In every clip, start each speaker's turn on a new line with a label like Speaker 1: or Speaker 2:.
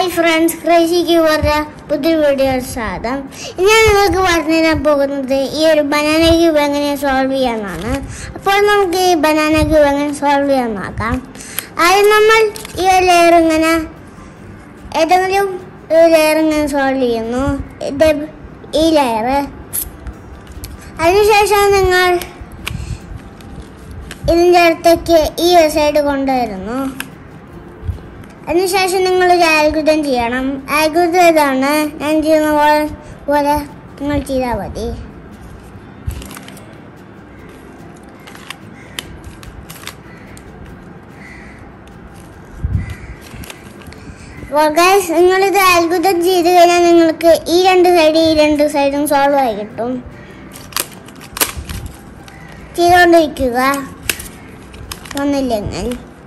Speaker 1: friends ക്രൈസിക്ക് പറഞ്ഞ പുതിയ video സ്വാഗതം ഞാൻ നിങ്ങൾക്ക് പറഞ്ഞു തരാൻ പോകുന്നത് ഈ ഒരു ബനാന ക്യൂബ് എങ്ങനെ സോൾവ് ചെയ്യാന്നാണ് അപ്പോൾ നമുക്ക് ഈ ബനാന ക്യൂബ് എങ്ങനെ സോൾവ് ചെയ്യാൻ നോക്കാം ആദ്യം നമ്മൾ ഈ ഒരു ലെയർ ഇങ്ങനെ ഏതെങ്കിലും ഒരു ലെയർ ഇങ്ങനെ സോൾവ് ചെയ്യുന്നു ഇത് ഈ ലെയർ അതിനുശേഷം നിങ്ങൾ ഇതിൻ്റെ അടുത്തേക്ക് ഈ ഒരു സൈഡ് കൊണ്ടുവരുന്നു അതിനുശേഷം നിങ്ങൾ ഒരു ആൽഗുതം ചെയ്യണം ആൽഗുതം ഇതാണ് ഞാൻ ചെയ്യുന്ന പോലെ പോലെ നിങ്ങൾ ചെയ്താൽ മതി ഗൈസ് നിങ്ങളിത് അത്ഭുതം ചെയ്ത് കഴിഞ്ഞാൽ നിങ്ങൾക്ക് ഈ രണ്ട് സൈഡ് ഈ രണ്ട് സൈഡും സോൾവ് ആയി കിട്ടും ചെയ്തുകൊണ്ടിരിക്കുക ഒന്നില്ലെങ്കിൽ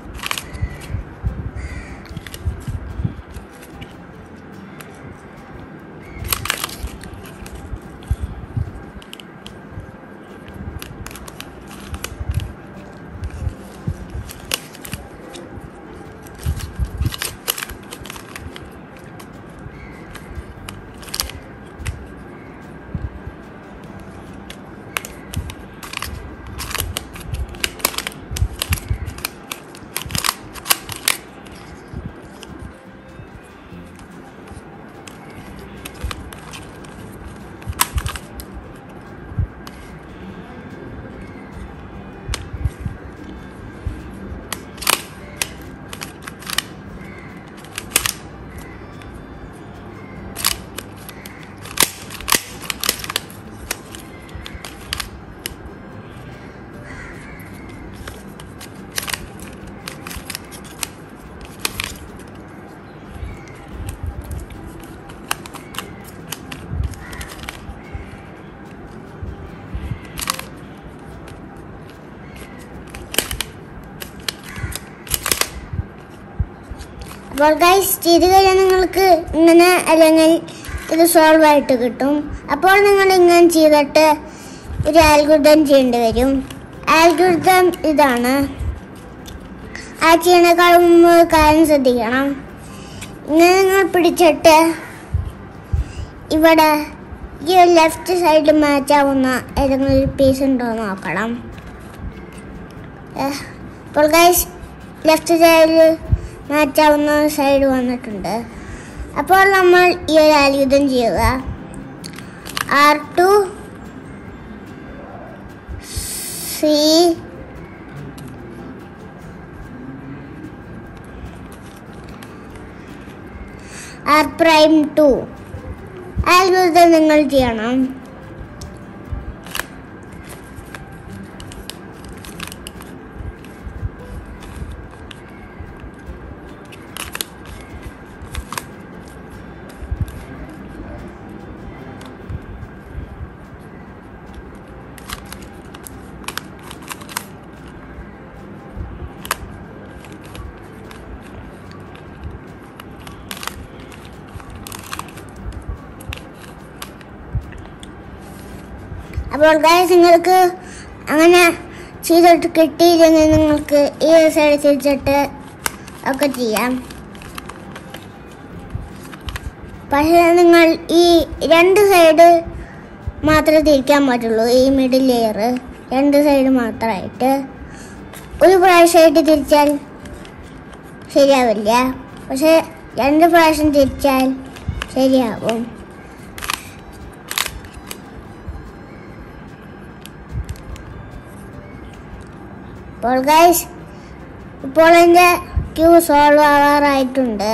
Speaker 1: അപ്പോൾ ഗൈസ് ചെയ്ത് കഴിഞ്ഞാൽ നിങ്ങൾക്ക് ഇങ്ങനെ അല്ലെങ്കിൽ ഇത് സോൾവ് ആയിട്ട് കിട്ടും അപ്പോൾ നിങ്ങൾ ഇങ്ങനെ ചെയ്തിട്ട് ഒരു ആൽഗുതം ചെയ്യേണ്ടി വരും ആൽഗുതം ഇതാണ് ആ ചെയ്യണേക്കാളും മുമ്പ് കാര്യം ശ്രദ്ധിക്കണം ഇങ്ങനെ നിങ്ങൾ പിടിച്ചിട്ട് ഇവിടെ ഈ ലെഫ്റ്റ് സൈഡ് മാച്ച് ആവുന്ന ഏതെങ്കിലും ഒരു പീസ് ഉണ്ടോ എന്ന് നോക്കണം ഏഹ്, അപ്പോൾ ഗൈസ് ലെഫ്റ്റ് സൈഡിൽ മാറ്റാവുന്ന സൈഡ് വന്നിട്ടുണ്ട് അപ്പോൾ നമ്മൾ ഈ ഒരു ആയുധം ചെയ്യുക R two C R prime two algorithm നിങ്ങൾ ചെയ്യണം അപ്പോൾ ഗൈസ് നിങ്ങൾക്ക് അങ്ങനെ ചെയ്തിട്ട് കിട്ടിയില്ലെങ്കിൽ നിങ്ങൾക്ക് ഈ ഒരു സൈഡ് തിരിച്ചിട്ട് ഒക്കെ ചെയ്യാം പക്ഷേ നിങ്ങൾ ഈ രണ്ട് സൈഡ് മാത്രമേ തിരിക്കാൻ പറ്റുള്ളൂ ഈ മിഡിൽ ലെയർ രണ്ട് സൈഡ് മാത്രമായിട്ട് ഒരു പ്രാവശ്യമായിട്ട് തിരിച്ചാൽ ശരിയാവില്ല പക്ഷെ രണ്ട് പ്രാവശ്യം തിരിച്ചാൽ ശരിയാവും അപ്പോൾ ഗൈസ് ഇപ്പോൾ എൻ്റെ ക്യൂ സോൾവ് ആവാറായിട്ടുണ്ട്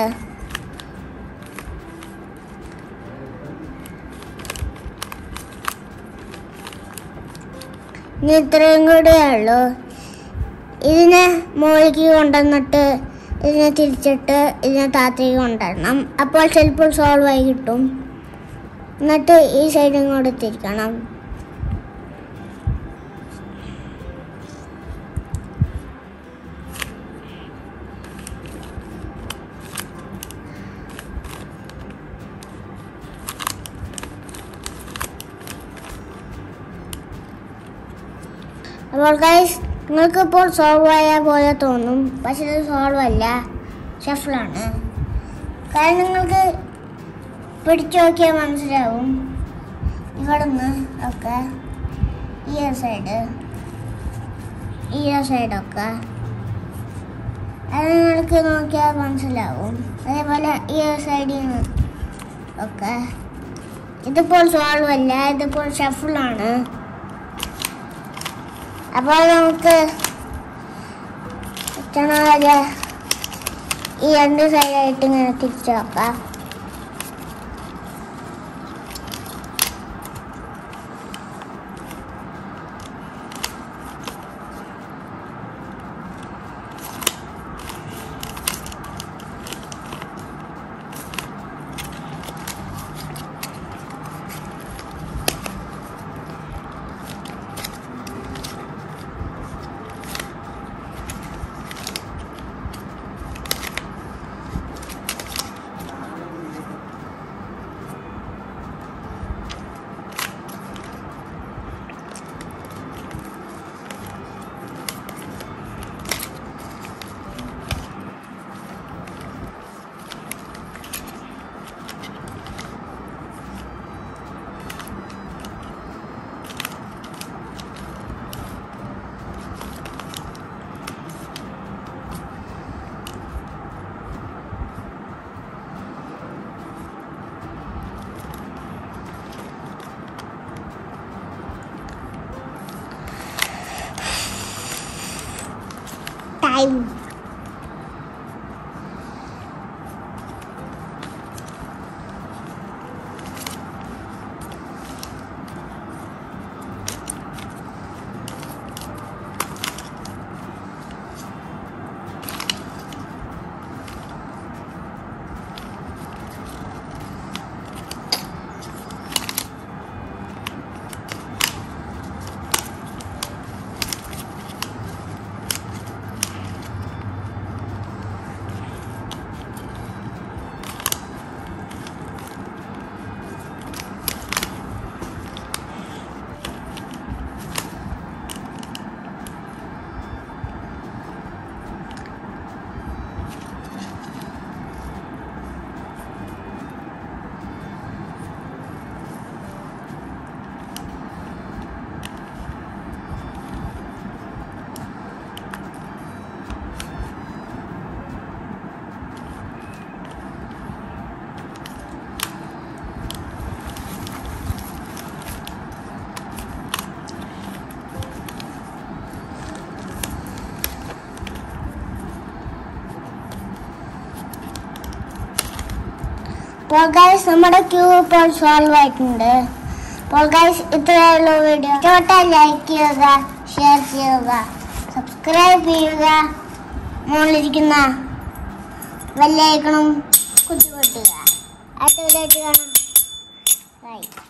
Speaker 1: ഇനി ഇത്രയും കൂടെയേ ഉള്ളൂ ഇതിനെ മുകളിലേക്ക് കൊണ്ടുവന്നിട്ട് ഇതിനെ തിരിച്ചിട്ട് ഇതിനെ താത്തേക്ക് കൊണ്ടുവരണം അപ്പോൾ ചിലപ്പോൾ സോൾവ് ആയി കിട്ടും എന്നിട്ട് ഈ സൈഡും കൂടെ തിരിക്കണം അപ്പോൾ ഗൈസ് നിങ്ങൾക്ക് ഇപ്പോൾ സോൾവ് ആയ പോലെ തോന്നും പക്ഷെ ഇത് സോൾവ് അല്ല ഷഫിളാണ് കാരണം നിങ്ങൾക്ക് പിടിച്ചു നോക്കിയാൽ മനസ്സിലാവും ഇവിടുന്ന് ഒക്കെ ഈ ഒരു സൈഡ് ഈ ഒരു സൈഡൊക്കെ അത് നിങ്ങൾക്ക് നോക്കിയാൽ മനസ്സിലാവും അതേപോലെ ഈ ഒരു സൈഡിൽ നിന്ന് ഒക്കെ ഇതിപ്പോൾ സോൾവ് അല്ല ഇതിപ്പോൾ ഷഫിളാണ് അപ്പോൾ നമുക്ക് ചണാല് ഈ രണ്ട് സൈഡായിട്ട് ഇങ്ങനെ തിരിച്ചു വെക്കാം ടൈം അപ്പോൾ ഗൈസ് നമ്മുടെ ക്യൂ ഇപ്പോൾ സോൾവ് ആയിട്ടുണ്ട് അപ്പോൾ ഗൈസ് ഇത്രയുള്ള വീഡിയോ ഇഷ്ടപ്പെട്ടാൽ ലൈക്ക് ചെയ്യുക ഷെയർ ചെയ്യുക സബ്സ്ക്രൈബ് ചെയ്യുക മുകളിലിരിക്കുന്ന ബെല്ലൈക്കണും കുത്തി കൊട്ടുക അടുത്ത വീഡിയോ ആയിട്ട് കാണാം ബൈ